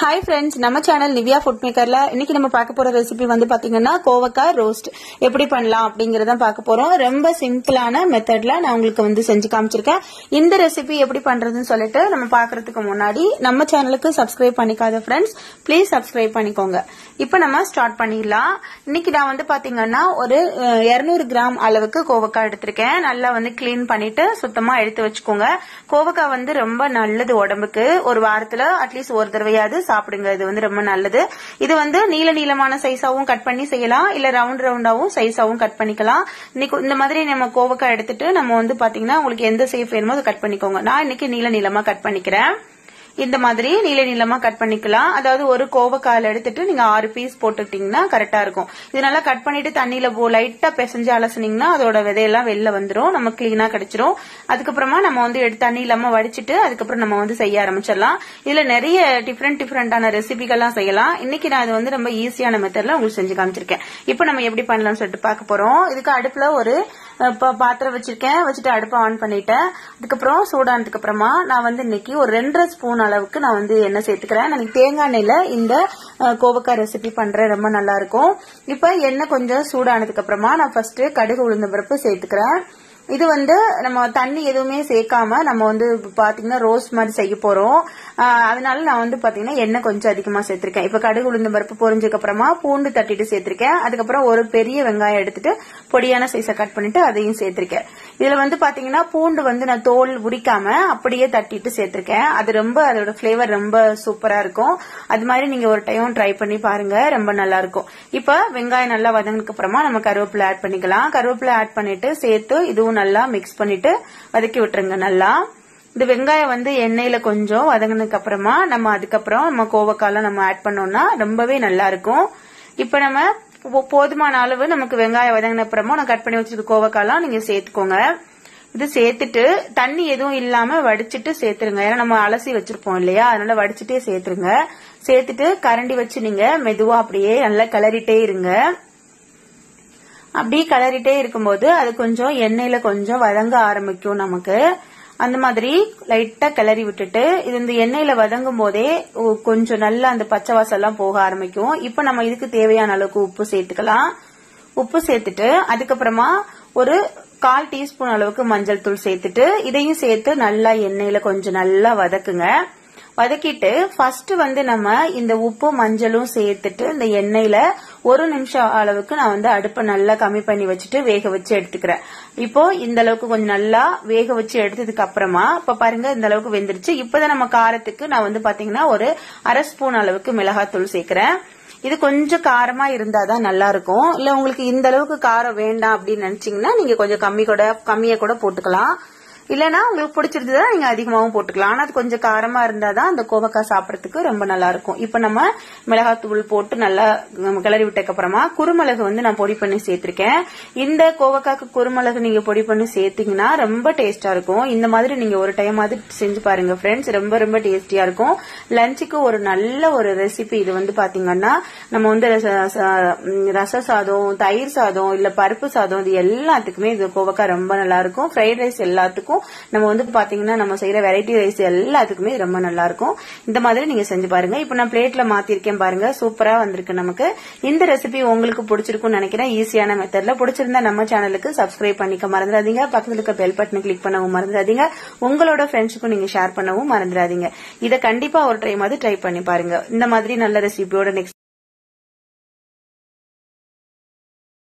hi friends நம்ம channel Nivya food மேக்கர்ல இன்னைக்கு நம்ம பார்க்க போற ரெசிபி வந்து பாத்தீங்கன்னா கோவக்காய் ரோஸ்ட் எப்படி பண்ணலாம் அப்படிங்கறத பார்க்க போறோம் ரொம்ப சிம்பிளான மெத்தட்ல நான் உங்களுக்கு வந்து செஞ்சு காமிச்சிருக்கேன் இந்த ரெசிபி எப்படி பண்றதுன்னு சொல்லிட்டு நம்ம பாக்குறதுக்கு முன்னாடி நம்ம சேனலுக்கு சப்ஸ்கிரைப் பண்ணிக்காத ஃப்ரெண்ட்ஸ் ப்ளீஸ் சப்ஸ்கிரைப் பண்ணிக்கோங்க இப்போ நம்ம ஸ்டார்ட் பண்ணிடலாம் இன்னைக்கு நான் வந்து பாத்தீங்கன்னா ஒரு இருநூறு கிராம் அளவுக்கு கோவக்காய் எடுத்திருக்கேன் நல்லா வந்து கிளீன் பண்ணிட்டு சுத்தமா எடுத்து வச்சுக்கோங்க கோவக்காய் வந்து ரொம்ப நல்லது உடம்புக்கு ஒரு வாரத்துல அட்லீஸ்ட் ஒரு தடவையாவது சாப்பிடுங்க இது வந்து ரொம்ப நல்லது இது வந்து நீல நீளமான சைஸாவும் கட் பண்ணி செய்யலாம் இல்ல ரவுண்ட் ரவுண்டாவும் சைஸாவும் கட் பண்ணிக்கலாம் இன்னைக்கு இந்த மாதிரி நம்ம கோவக்காய் எடுத்துட்டு நம்ம வந்து பாத்தீங்கன்னா உங்களுக்கு எந்த சேஃப் வேணுமோ அதை கட் பண்ணிக்கோங்க நான் இன்னைக்கு நீல நீளமா கட் பண்ணிக்கிறேன் இந்த மாதிரி நீல நீளமா கட் பண்ணிக்கலாம் அதாவது ஒரு கோவக்காயில எடுத்துட்டு நீங்க ஆறு பீஸ் போட்டுக்கிட்டீங்கன்னா கரெக்டா இருக்கும் இது நல்லா கட் பண்ணிட்டு தண்ணியில போ லைட்டா பிசைஞ்சு அலசுனீங்கன்னா அதோட விதையெல்லாம் வெளில வந்துரும் நம்ம கிளீனா கிடைச்சிரும் அதுக்கப்புறமா நம்ம வந்து எடுத்து தண்ணி இல்லாம வடிச்சிட்டு அதுக்கப்புறம் நம்ம வந்து செய்ய ஆரம்பிச்சிடலாம் இதுல நிறைய டிஃப்ரெண்ட் டிஃப்ரெண்டான ரெசிபிகள்லாம் செய்யலாம் இன்னைக்கு நான் இது வந்து ரொம்ப ஈஸியான மெத்தட்ல உங்களுக்கு செஞ்சு காமிச்சிருக்கேன் இப்போ நம்ம எப்படி பண்ணலாம்னு சொல்லிட்டு பார்க்க போறோம் இதுக்கு அடுப்புல ஒரு அஹ், பா- பாத்திரம் வச்சிருக்கேன் வச்சுட்டு அடுப்பை ஆன் பண்ணிட்டேன் அதுக்கப்புறம் சூடானதுக்கு அப்புறமா நான் வந்து இன்னைக்கு ஒரு ரெண்டரை ஸ்பூன் அளவுக்கு நான் வந்து எண்ணெய் சேர்த்துக்கிறேன் நான் தேங்காய் எண்ணெயில இந்த அஹ், கோவக்காய் ரெசிபி பண்றேன் ரொம்ப நல்லா இருக்கும் இப்போ எண்ணெய் கொஞ்சம் சூடானதுக்கு அப்புறமா நான் ஃபர்ஸ்ட் கடுகு உளுந்த பருப்பு சேர்த்துக்கிறேன் இது வந்து நம்ம தண்ணி எதுவுமே சேர்க்காம நம்ம வந்து பாத்தீங்கன்னா ரோஸ் மாதிரி செய்ய போறோம் ஆஹ் அதனால நான் வந்து பாத்தீங்கன்னா எண்ணெய் கொஞ்சம் அதிகமா சேர்த்திருக்கேன் இப்ப கடுகு உளுந்த பருப்பு பொரிஞ்சதுக்கு அப்புறமா பூண்டு தட்டிட்டு சேர்த்திருக்கேன் அதுக்கப்புறம் ஒரு பெரிய வெங்காயம் எடுத்துட்டு பொடியான சைஸை கட் பண்ணிட்டு அதையும் சேர்த்திருக்கேன் இதுல வந்து பாத்தீங்கன்னா பூண்டு வந்து நான் தோல் உரிக்காம அப்படியே தட்டிட்டு சேர்த்திருக்கேன் அது ரொம்ப அதோட ஃபிளேவர் ரொம்ப சூப்பரா இருக்கும் அது மாதிரி நீங்க ஒரு டைம் ட்ரை பண்ணி பாருங்க ரொம்ப நல்லா இருக்கும் இப்ப வெங்காயம் நல்லா வதங்கினதுக்கு அப்புறமா நம்ம கருவேப்பிலை ஆட் பண்ணிக்கலாம் கருவேப்பிலை ஆட் பண்ணிட்டு சேர்த்து இதுவும் நல்லா மிக்ஸ் பண்ணிட்டு வதக்கி விட்டுருங்க நல்லா இந்த வெங்காயம் வந்து எண்ணெயில கொஞ்சம் வதங்கினதுக்கு அப்புறமா நம்ம அதுக்கப்புறம் நம்ம கோவக்காலாம் நம்ம ஆட் பண்ணோம்னா ரொம்பவே நல்லா இருக்கும் இப்ப நம்ம போ- போதுமான அளவு நமக்கு வெங்காயம் வதங்கின அப்புறமா நான் கட் பண்ணி வச்சிருக்க கோவக்காலாம் நீங்க சேர்த்துக்கோங்க இது சேர்த்துட்டு தண்ணி எதுவும் இல்லாம வடிச்சிட்டு சேர்த்துருங்க ஏன்னா நம்ம அலசி வச்சிருப்போம் இல்லையா அதனால வடிச்சிட்டே சேர்த்துருங்க சேர்த்துட்டு கரண்டி வச்சு நீங்க மெதுவா அப்படியே நல்லா கிளறிட்டே இருங்க அப்படியே கிளறிட்டே இருக்கும்போது அது கொஞ்சம் எண்ணெயில கொஞ்சம் வதங்க ஆரம்பிக்கும் நமக்கு அந்த மாதிரி லைட்டா கிளறி விட்டுட்டு இது இந்த எண்ணெயில வதங்கும் போதே ஒ- கொஞ்சம் நல்லா அந்த பச்சை வாசம் எல்லாம் போக ஆரம்பிக்கும் இப்ப நம்ம இதுக்கு தேவையான அளவுக்கு உப்பு சேர்த்துக்கலாம் உப்பு சேர்த்துட்டு அதுக்கப்புறமா ஒரு கால் டீஸ்பூன் அளவுக்கு மஞ்சள் தூள் சேர்த்துட்டு இதையும் சேர்த்து நல்லா எண்ணெயில கொஞ்சம் நல்லா வதக்குங்க வதக்கிட்டு ஃபர்ஸ்ட் வந்து நம்ம இந்த உப்பு மஞ்சளும் சேர்த்துட்டு இந்த எண்ணெயில ஒரு நிமிஷம் அளவுக்கு நான் வந்து அடுப்பை நல்லா கம்மி பண்ணி வச்சுட்டு வேக வச்சு எடுத்துக்கிறேன் இப்போ இந்த அளவுக்கு கொஞ்சம் நல்லா வேக வச்சு எடுத்ததுக்கு அப்புறமா இப்ப பாருங்க இந்த அளவுக்கு வெந்துருச்சு இப்பதான் நம்ம காரத்துக்கு நான் வந்து பாத்தீங்கன்னா ஒரு அரை ஸ்பூன் அளவுக்கு மிளகாத்தூள் சேர்க்கிறேன் இது கொஞ்சம் காரமா இருந்தாதான் நல்லா இருக்கும் இல்ல உங்களுக்கு இந்த அளவுக்கு காரம் வேண்டாம் அப்படின்னு நினைச்சீங்கன்னா நீங்க கொஞ்சம் கம்மி கூட கம்மியா கூட போட்டுக்கலாம் இல்லனா உங்களுக்கு பிடிச்சிருந்ததா நீங்க அதிகமாவும் போட்டுக்கலாம் ஆனா அது கொஞ்சம் காரமா இருந்தாதான் அந்த கோவக்காய் சாப்பிடறதுக்கு ரொம்ப நல்லா இருக்கும் இப்ப நம்ம மிளகாத்தூள் போட்டு நல்லா நம்ம கிளறி விட்டதுக்கு அப்புறமா குருமிளகு வந்து நான் பொடி பண்ணி சேர்த்திருக்கேன் இந்த கோவக்காய்க்கு குருமிளகு நீங்க பொடி பண்ணி சேர்த்தீங்கன்னா ரொம்ப டேஸ்டா இருக்கும் இந்த மாதிரி நீங்க ஒரு டைம் அது செஞ்சு பாருங்க ஃப்ரெண்ட்ஸ் ரொம்ப ரொம்ப டேஸ்டியா இருக்கும் லஞ்சுக்கு ஒரு நல்ல ஒரு ரெசிபி இது வந்து பாத்தீங்கன்னா நம்ம வந்து ரச ச- ம், ரச சாதம் தயிர் சாதம் இல்ல பருப்பு சாதம் இது எல்லாத்துக்குமே இது கோவக்காய் ரொம்ப நல்லா இருக்கும் ஃப்ரைட் ரைஸ் எல்லாத்துக்கும் நம்ம வந்து பாத்தீங்கன்னா நம்ம செய்யற வெரைட்டி ரைஸ் எல்லாத்துக்குமே இது ரொம்ப நல்லா இருக்கும் இந்த மாதிரி நீங்க செஞ்சு பாருங்க இப்போ நான் பிளேட்ல மாத்திருக்கேன் பாருங்க சூப்பரா வந்திருக்கு நமக்கு இந்த ரெசிபி உங்களுக்கு பிடிச்சிருக்கும்னு நினைக்கிறேன் ஈஸியான மெத்தட்ல பிடிச்சிருந்தா நம்ம சேனலுக்கு சப்ஸ்கிரைப் பண்ணிக்க மறந்துடாதீங்க பக்கத்துல இருக்க பெல் பட்டனை கிளிக் பண்ணவும் மறந்துடாதீங்க உங்களோட ஃப்ரெண்ட்ஸுக்கும் நீங்க ஷேர் பண்ணவும் மறந்துடாதீங்க இதை கண்டிப்பா ஒரு டைம் அது ட்ரை பண்ணி பாருங்க இந்த மாதிரி நல்ல ரெசிபியோட நெக்ஸ்ட்